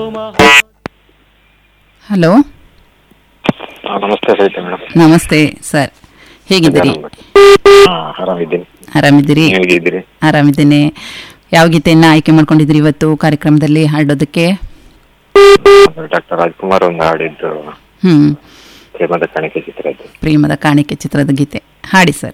Hello ಹಾ, ನಮಸ್ತೆ ಸಹಿತ ಮೇಡಮ್ ನಮಸ್ತೆ ಸರ್ ಹೇಗಿದ್ದೀರಿ ಆರಾಮಿದ್ದೀನಿ ಆರಾಮಿದ್ದೀರಿ ನೀವು ಹೇಗಿದ್ದೀರಿ ಆರಾಮಿದ್ದೇನೆ ಯಾವ ಗೀತೆಯನ್ನ ಆಯ್ಕೆ ಮಾಡ್ಕೊಂಡಿದ್ದೀರಿ ಇವತ್ತು ಕಾರ್ಯಕ್ರಮದಲ್ಲಿ ಹಾಡೋದಕ್ಕೆ ಡಾಕ್ಟರ್ ರಾಜ್ಕುಮಾರ್ ಒಂದು ಹಾಡಿದ್ದು ಹ್ಮ್ ಪ್ರೇಮದ ಕಾಣಿಕೆ ಚಿತ್ರ ಇದು ಪ್ರೇಮದ ಕಾಣಿಕೆ ಚಿತ್ರದ ಗೀತೆ ಹಾಡಿ ಸರ್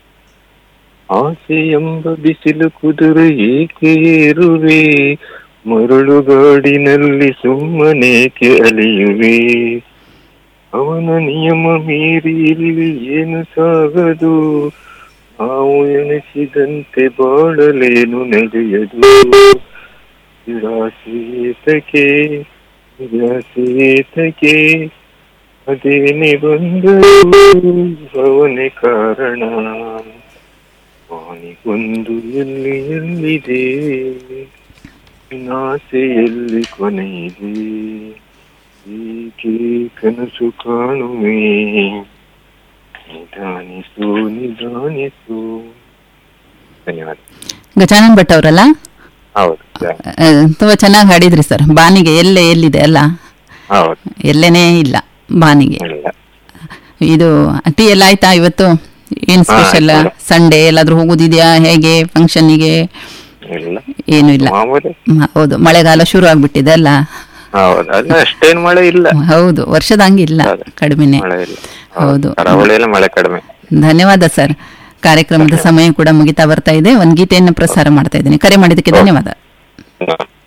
ಆಸೆ ಎಂಬ ಬಿಸಿಲು ಕುದುರೆ ಏಕೆ ಏರುವೆ ಮರಳುಗಾಡಿನಲ್ಲಿ ಸುಮ್ಮನೇಕೆ ಅಲಿಯುವೆ ಅವನ ನಿಯಮ ಮೀರಿ ಇಲ್ಲಿ ಏನು ಸಾಗದು ನಾವು ಎಣಿಸಿದಂತೆ ಬಾಳಲೇನು ನಡೆಯದು ನಿರಾಸೇತಕೆ ನಿರಾಸೇತಕೆ ಅದೇನೆ ಬಂದರು ಅವನೇ ಕಾರಣ ವಾಣಿಗೊಂದು ಎಲ್ಲಿ ಎಲ್ಲಿದೆ ನಾಸೆಯಲ್ಲಿ ಕೊನೆಯಿದೆ ಏಕೆ ಕನಸು ಕಾಣುವೆ ನಿಧಾನಿಸು ನಿಧಾನಿಸು ಧನ್ಯವಾದ ಗಜಾನನ್ ಭಟ್ ಅವರಲ್ಲ ಹೌದು ಆ, ತುಂಬಾ ಚೆನ್ನಾಗಿ ಹಾಡಿದ್ರಿ ಸರ್ ಬಾನಿಗೆ ಎಲ್ಲೇ ಎಲ್ಲಿದೆ ಅಲ್ಲ ಹೌದು ಎಲ್ಲೇನೇ ಇಲ್ಲ ಬಾನಿಗೆ ಇಲ್ಲ ಇದು ಟೀ ಎಲ್ಲ ಆಯ್ತಾ ಇವತ್ತು ಏನ್ ಹಾ, ಸ್ಪೆಷಲ್ ಆಯ್ತು. ಸಂಡೇ ಎಲ್ಲಾದ್ರೂ ಹೋಗೋದಿದ್ಯಾ ಹೇಗೆ ಫಂಕ್ಷನ್ನಿಗೆ ಇಲ್ಲ ಏನು ಇಲ್ಲ ಮಾಮೂಲಿ ಮ್, ಹೌದು ಮಳೆಗಾಲ ಶುರು ಆಗ್ಬಿಟ್ಟಿದೆ ಅಲ್ಲ ಹೌದು ಅಲ್ಲ ಅಷ್ಟೇನ್ ಮಳೆ ಇಲ್ಲ ಹೌದು ವರ್ಷದ ಹಂಗೆ ಇಲ್ಲ ಹೌದು. ಕಡಿಮೆನೆ ಮಳೆ ಇಲ್ಲ ಹೌದು ಕರಾವಳಿಯಲ್ಲಿ ಮಳೆ ಕಡಿಮೆ ಧನ್ಯವಾದ ಸರ್ ಕಾರ್ಯಕ್ರಮದ ಸಮಯ ಕೂಡ ಮುಗಿತಾ ಬರ್ತಾ ಇದೆ ಒಂದು ಗೀತೆಯನ್ನು ಪ್ರಸಾರ ಮಾಡ್ತಾ ಇದ್ದೀನಿ ಕರೆ ಮಾಡಿದ್ದಕ್ಕೆ ಧನ್ಯವಾದ ಹಾ.